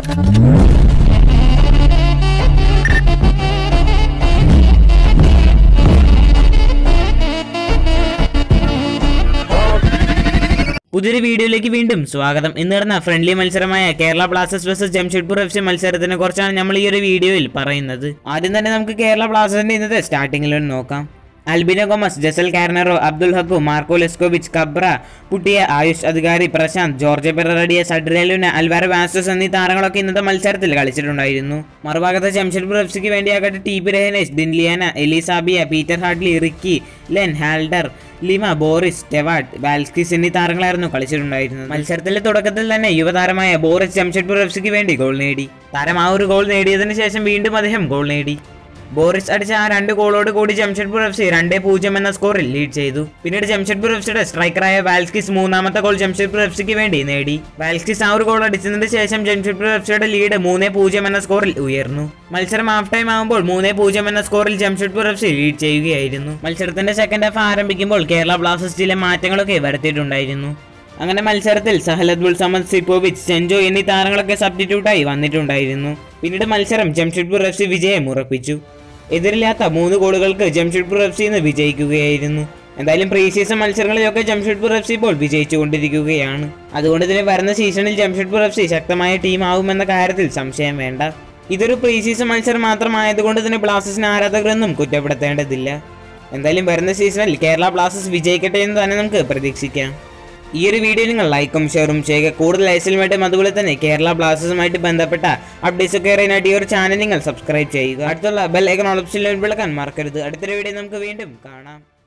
പുതിയൊരു വീഡിയോയിലേക്ക് വീണ്ടും സ്വാഗതം ഇന്ന് നടന്ന ഫ്രണ്ട്ലി മത്സരമായ Kerala Blasters versus Jamshedpur F C മത്സരത്തിനെ കുറിച്ചാണ് നമ്മൾ ഈ ഒരു വീഡിയോയിൽ പറയുന്നത് ആദ്യം തന്നെ നമുക്ക് കേരള ബ്ലാസ്റ്റേഴ്സിന്റെ ഇന്നത്തെ സ്റ്റാർട്ടിങ്ങിൽ ഒന്ന് നോക്കാം Albino Gomes Jessel Carneiro Abdul Hakku Marko Leskovic Khabra Puitea Ayush Adhikari Prasanth Jorge Pereyra സഡ്രേലുന അൽവാരോ വാസ്റ്റോസ് എന്നീ താരങ്ങളൊക്കെ ഇന്നത്തെ മത്സരത്തിൽ കളിച്ചിട്ടുണ്ടായിരുന്നു മറുഭാഗത്ത് ജംഷഡ്പൂർ എഫ് സിക്ക് വേണ്ടിയാകട്ടെ T P Rehenesh Dinliana Eli Sabia Peter Hartley Ricky ലെൻ ഹാൽഡർ ലിമ ബോറിസ് ടെവാഡ് ബാൽസ്കിസ് എന്നീ താരങ്ങളായിരുന്നു കളിച്ചിട്ടുണ്ടായിരുന്നത് മത്സരത്തിന്റെ തുടക്കത്തിൽ തന്നെ യുവതാരമായ ബോറിസ് ജംഷഡ്പൂർ എഫ് സിക്ക് വേണ്ടി ഗോൾ നേടി താരം ആ ഒരു ഗോൾ നേടിയതിനു ശേഷം വീണ്ടും അദ്ദേഹം ഗോൾ നേടി ബോറിസ് അടിച്ച ആ രണ്ട് ഗോളോട് കൂടി ജംഷഡ്പൂർ എഫ് സി രണ്ടേ പൂജ്യം എന്ന സ്കോറിൽ ലീഡ് ചെയ്തു പിന്നീട് ജംഷഡ്പൂർ എഫ് സിയുടെ സ്ട്രൈക്കറായ വാൽസ്കിസ് മൂന്നാമത്തെ ഗോൾ ജംഷഡ്പൂർ എഫ് സിക്ക് വേണ്ടി നേടി വാൽസ്കിസ് ആ ഒരു ഗോൾ അടിച്ചതിന് ശേഷം ജംഷഡ്പൂർ എഫ് സിയുടെ ലീഡ് മൂന്നേ പൂജ്യം എന്ന സ്കോറിൽ ഉയർന്നു മത്സരം ഹാഫ് ടൈം ആകുമ്പോൾ മൂന്നേ പൂജ്യം എന്ന സ്കോറിൽ ജംഷഡ്പൂർ എഫ് സി ലീഡ് ചെയ്യുകയായിരുന്നു മത്സരത്തിന്റെ സെക്കൻഡ് ഹാഫ് ആരംഭിക്കുമ്പോൾ കേരള ബ്ലാസ്റ്റേഴ്സ് ചില മാറ്റങ്ങളൊക്കെ വരുത്തിയിട്ടുണ്ടായിരുന്നു അങ്ങനെ മത്സരത്തിൽ സഹലദ്ബുൾ സമദ് സിപ്പോവിച്ച് സെഞ്ചോ എന്നീ താരങ്ങളൊക്കെ സബ്സ്റ്റിറ്റ്യൂട്ടായി വന്നിട്ടുണ്ടായിരുന്നു പിന്നീട് മത്സരം ജംഷഡ്പൂർ എഫ് സി വിജയം ഉറപ്പിച്ചു എതിരില്ലാത്ത മൂന്ന് ഗോളുകൾക്ക് ജംഷഡ്പൂർ എഫ് സി ഇന്ന് വിജയിക്കുകയായിരുന്നു എന്തായാലും പ്രീ സീസൺ മത്സരങ്ങളിലൊക്കെ ജംഷഡ്പൂർ എഫ് സി ഇപ്പോൾ വിജയിച്ചുകൊണ്ടിരിക്കുകയാണ് അതുകൊണ്ട് തന്നെ വരുന്ന സീസണിൽ ജംഷഡ്പൂർ എഫ് സി ശക്തമായ ടീം ആവുമെന്ന കാര്യത്തിൽ സംശയം വേണ്ട ഇതൊരു പ്രീ സീസൺ മത്സരം മാത്രമായതുകൊണ്ട് തന്നെ ബ്ലാസ്റ്റേഴ്സിന് ആരാധകരൊന്നും കുറ്റപ്പെടുത്തേണ്ടതില്ല എന്തായാലും വരുന്ന സീസണിൽ കേരള ബ്ലാസ്റ്റേഴ്സ് വിജയിക്കട്ടെ എന്ന് തന്നെ നമുക്ക് പ്രതീക്ഷിക്കാം ഈ ഒരു വീഡിയോ നിങ്ങൾ ലൈക്കും ഷെയറും ചെയ്യുക കൂടുതൽ ഐസിലുമായിട്ടും അതുപോലെ തന്നെ കേരള ബ്ലാസ്റ്റേഴ്സുമായിട്ട് ബന്ധപ്പെട്ട അപ്ഡേറ്റ്സ് ഒക്കെ അറിയാനായിട്ട് ഈ ഒരു ചാനൽ നിങ്ങൾ സബ്സ്ക്രൈബ് ചെയ്യുക അടുത്തുള്ള ബെൽ ഐക്കൺ ഓപ്ഷനിൽ വിളിക്കാൻ മറക്കരുത് അടുത്തൊരു വീഡിയോ നമുക്ക് വീണ്ടും കാണാം